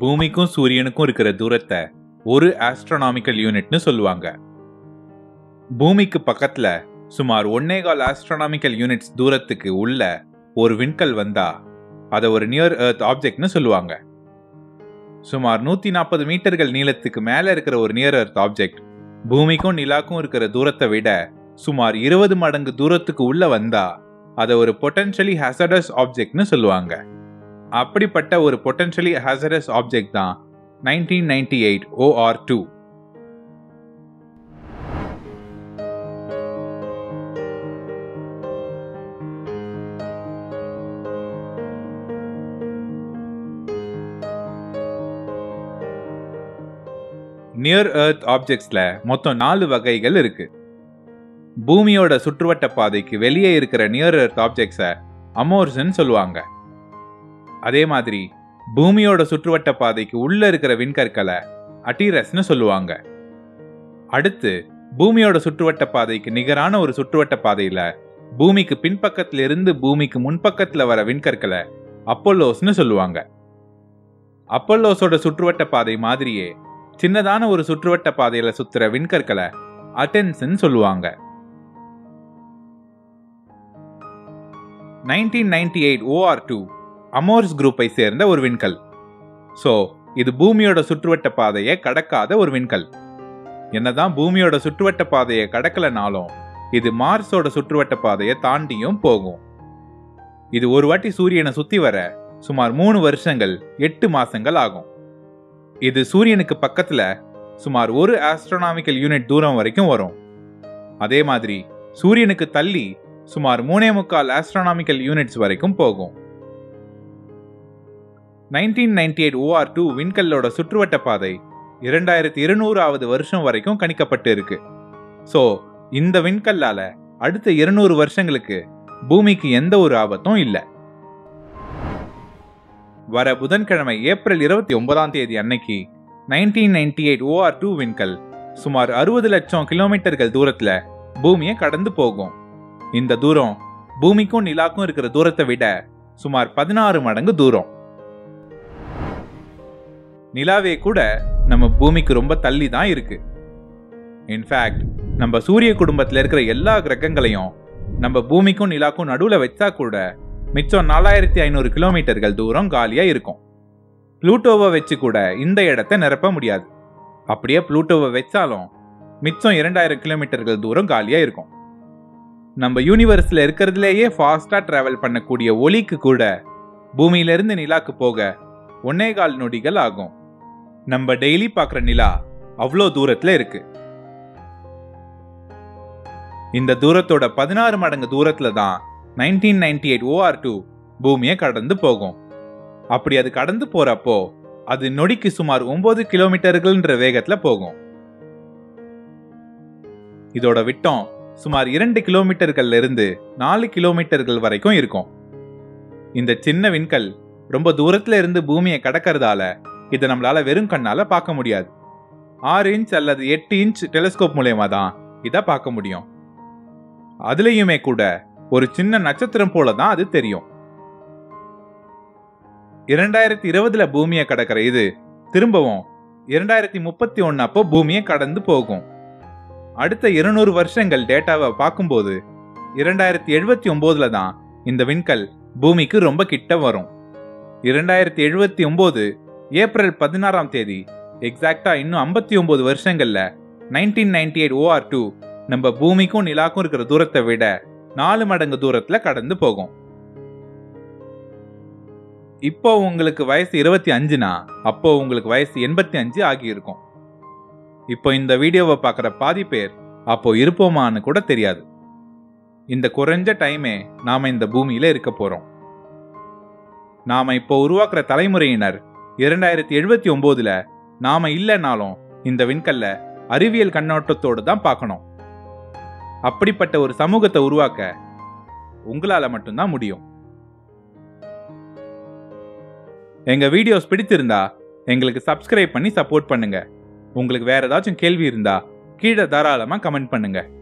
பூமிக்கும் சூரியனுக்கும் இருக்கிற தூரத்தை ஒரு ஆஸ்ட்ரோனாமிக்கல் யூனிட்னு சொல்லுவாங்க பூமிக்கு பக்கத்துல சுமார் ஒன்னேகால் ஆஸ்ட்ரோனாமிக்கல் யூனிட்ஸ் தூரத்துக்கு உள்ள ஒரு விண்கல் வந்தா அதை ஒரு நியர் எர்த் ஆப்ஜெக்ட்னு சொல்லுவாங்க சுமார் நூத்தி நாற்பது மீட்டர்கள் நீளத்துக்கு மேல இருக்கிற ஒரு நியர் எர்த் ஆப்ஜெக்ட் பூமிக்கும் நிலாக்கும் இருக்கிற தூரத்தை விட சுமார் இருபது மடங்கு தூரத்துக்கு உள்ள வந்தா அதை ஒரு பொட்டன்ஷியலி ஹசடஸ் ஆப்ஜெக்ட்னு சொல்லுவாங்க அப்படிப்பட்ட ஒரு பொட்டன்ஷியலி ஹசடஸ் ஆப்ஜெக்ட் தான் nineteen ninety eight OR two near earth ஆப்ஜெக்ட்ஸ்ல மொத்தம் நாலு வகைகள் இருக்கு பூமியோட சுற்றுவட்ட பாதைக்கு வெளியே இருக்கிற நியர் எர்த் ஆப்ஜெக்ட்ஸை அமோர்ஸ்ன்னு சொல்லுவாங்க அதே மாதிரி பூமியோட சுற்றுவட்ட பாதைக்கு உள்ள இருக்கிற விண்கற்களை அட்டீரஸ்னு சொல்லுவாங்க அடுத்து பூமியோட சுற்றுவட்ட பாதைக்கு நிகரான ஒரு சுற்றுவட்ட பாதையில பூமிக்கு பின்பக்கத்துல இருந்து பூமிக்கு முன்பக்கத்துல வர விண்கற்களை அப்போலோஸ்னு சொல்லுவாங்க அப்போலோஸோட சுற்றுவட்ட பாதை மாதிரியே சின்னதான ஒரு சுற்றுவட்ட பாதையில சுத்துற விண்கற்களை அட்டென்ஸ்ன்னு சொல்லுவாங்க nineteen ninety eight OR two Amors குரூப்பை சேர்ந்த ஒரு விண்கல் ஸோ இது பூமியோட சுற்றுவட்ட பாதையை கடக்காத ஒரு விண்கல் என்னதான் பூமியோட சுற்றுவட்ட பாதையை கடக்கலனாலும் இது மார்ஸோட சுற்றுவட்ட பாதையை தாண்டியும் போகும் இது ஒரு வாட்டி சூரியனை சுத்தி வர சுமார் மூணு வருஷங்கள் எட்டு மாசங்கள் ஆகும் இது சூரியனுக்கு பக்கத்துல சுமார் ஒரு ஆஸ்ட்ரோனாமிக்கல் யூனிட் தூரம் வரைக்கும் வரும் அதே மாதிரி சூரியனுக்கு தள்ளி சுமார் மூணே முக்கால் ஆஸ்ட்ரோனாமிக்கல் யூனிட்ஸ் வரைக்கும் போகும் nineteen ninety eight OR two விண்கல்லோட சுற்றுவட்ட பாதை இரண்டாயிரத்தி இருநூறாவது வருஷம் வரைக்கும் கணிக்கப்பட்டு இருக்கு ஸோ இந்த விண்கல்லால அடுத்த இருநூறு வருஷங்களுக்கு பூமிக்கு எந்த ஒரு ஆபத்தும் இல்லை வர புதன்கிழமை ஏப்ரல் இருபத்தி ஒன்பதாம் தேதி அன்னைக்கு nineteen ninety eight OR two விண்கல் சுமார் அறுபது லட்சம் கிலோமீட்டர்கள் தூரத்துல பூமியை கடந்து போகும் இந்த தூரம் பூமிக்கும் நிலாக்கும் இருக்கிற தூரத்தை விட சுமார் பதினாறு மடங்கு தூரம் நிலாவே கூட நம்ம பூமிக்கு ரொம்ப தள்ளி தான் இருக்கு இன்ஃபேக்ட் நம்ம சூரிய குடும்பத்தில் இருக்கிற எல்லா கிரகங்களையும் நம்ம பூமிக்கும் நிலாக்கும் நடுவில் வச்சா கூட மிச்சம் நாலாயிரத்தி ஐநூறு கிலோமீட்டர்கள் தூரம் காலியா இருக்கும் ப்ளூட்டோவை வச்சு கூட இந்த இடத்த நிரப்ப முடியாது அப்படியே ப்ளூட்டோவை வச்சாலும் மிச்சம் இரண்டாயிரம் கிலோமீட்டர்கள் தூரம் காலியா இருக்கும் நம்ம யூனிவர்ஸ்ல இருக்கிறதுலேயே ஃபாஸ்டா டிராவல் பண்ணக்கூடிய ஒலிக்கு கூட பூமியிலிருந்து நிலாக்கு போக ஒன்னே கால் நொடிகள் ஆகும் நம்ம டெய்லி பார்க்குற நிலா அவ்வளோ தூரத்துல இருக்கு இந்த தூரத்தோட பதினாறு மடங்கு தூரத்துல தான் nineteen ninety eight OR two பூமியை கடந்து போகும் அப்படி அது கடந்து போறப்போ அது நொடிக்கு சுமார் ஒன்பது கிலோமீட்டர்கள்ன்ற வேகத்துல போகும் இதோட விட்டம் சுமார் இரண்டு கிலோமீட்டர்கள்ல இருந்து நாலு கிலோமீட்டர்கள் வரைக்கும் இருக்கும் இந்த சின்ன விண்கல் ரொம்ப தூரத்துல இருந்து பூமியை கடக்கறதால இதை நம்மளால வெறும் கண்ணால பார்க்க முடியாது ஆறு இன்ச் அல்லது எட்டு இன்ச் டெலிஸ்கோப் மூலயமா தான் இதை பார்க்க முடியும் அதுலயுமே கூட ஒரு சின்ன நட்சத்திரம் போல தான் அது தெரியும் இரண்டாயிரத்தி இருபதுல பூமியை கடக்கிற இது திரும்பவும் இரண்டாயிரத்தி முப்பத்தி ஒன்னு அப்போ பூமியை கடந்து போகும் அடுத்த இருநூறு வருஷங்கள் டேட்டாவை பார்க்கும்போது இரண்டாயிரத்தி எழுபத்தி ஒன்பதுல தான் இந்த விண்கல் பூமிக்கு ரொம்ப கிட்ட வரும் இரண்டாயிரத்தி எழுபத்தி ஒன்பது ஏப்ரல் பதினாறாம் தேதி எக்ஸாக்டா இன்னும் ஐம்பத்தி ஒன்பது வருஷங்கள்ல nineteen ninety eight OR two நம்ம பூமிக்கும் நிலாக்கும் இருக்கிற தூரத்தை விட நாலு மடங்கு தூரத்துல கடந்து போகும் இப்போ உங்களுக்கு வயசு இருபத்தி அஞ்சுனா அப்போ உங்களுக்கு வயசு எண்பத்தி அஞ்சு ஆகியிருக்கும் இப்போ இந்த வீடியோவை பார்க்குற பாதி பேர் அப்போ இருப்போமான்னு கூட தெரியாது இந்த குறைஞ்ச டைமே நாம இந்த பூமியில இருக்க போறோம் நாம இப்போ உருவாக்குற தலைமுறையினர் இரண்டாயிரத்தி எழுபத்தி ஒன்பதுல நாம இல்லைனாலும் இந்த விண்கல்ல அறிவியல் கண்ணோட்டத்தோடு தான் பார்க்கணும் அப்படிப்பட்ட ஒரு சமூகத்தை உருவாக்க உங்களால மட்டும்தான் முடியும் எங்க வீடியோஸ் பிடித்திருந்தா எங்களுக்கு சப்ஸ்கிரைப் பண்ணி சப்போர்ட் பண்ணுங்க உங்களுக்கு வேற ஏதாச்சும் கேள்வி இருந்தா கீழே தாராளமா கமெண்ட் பண்ணுங்க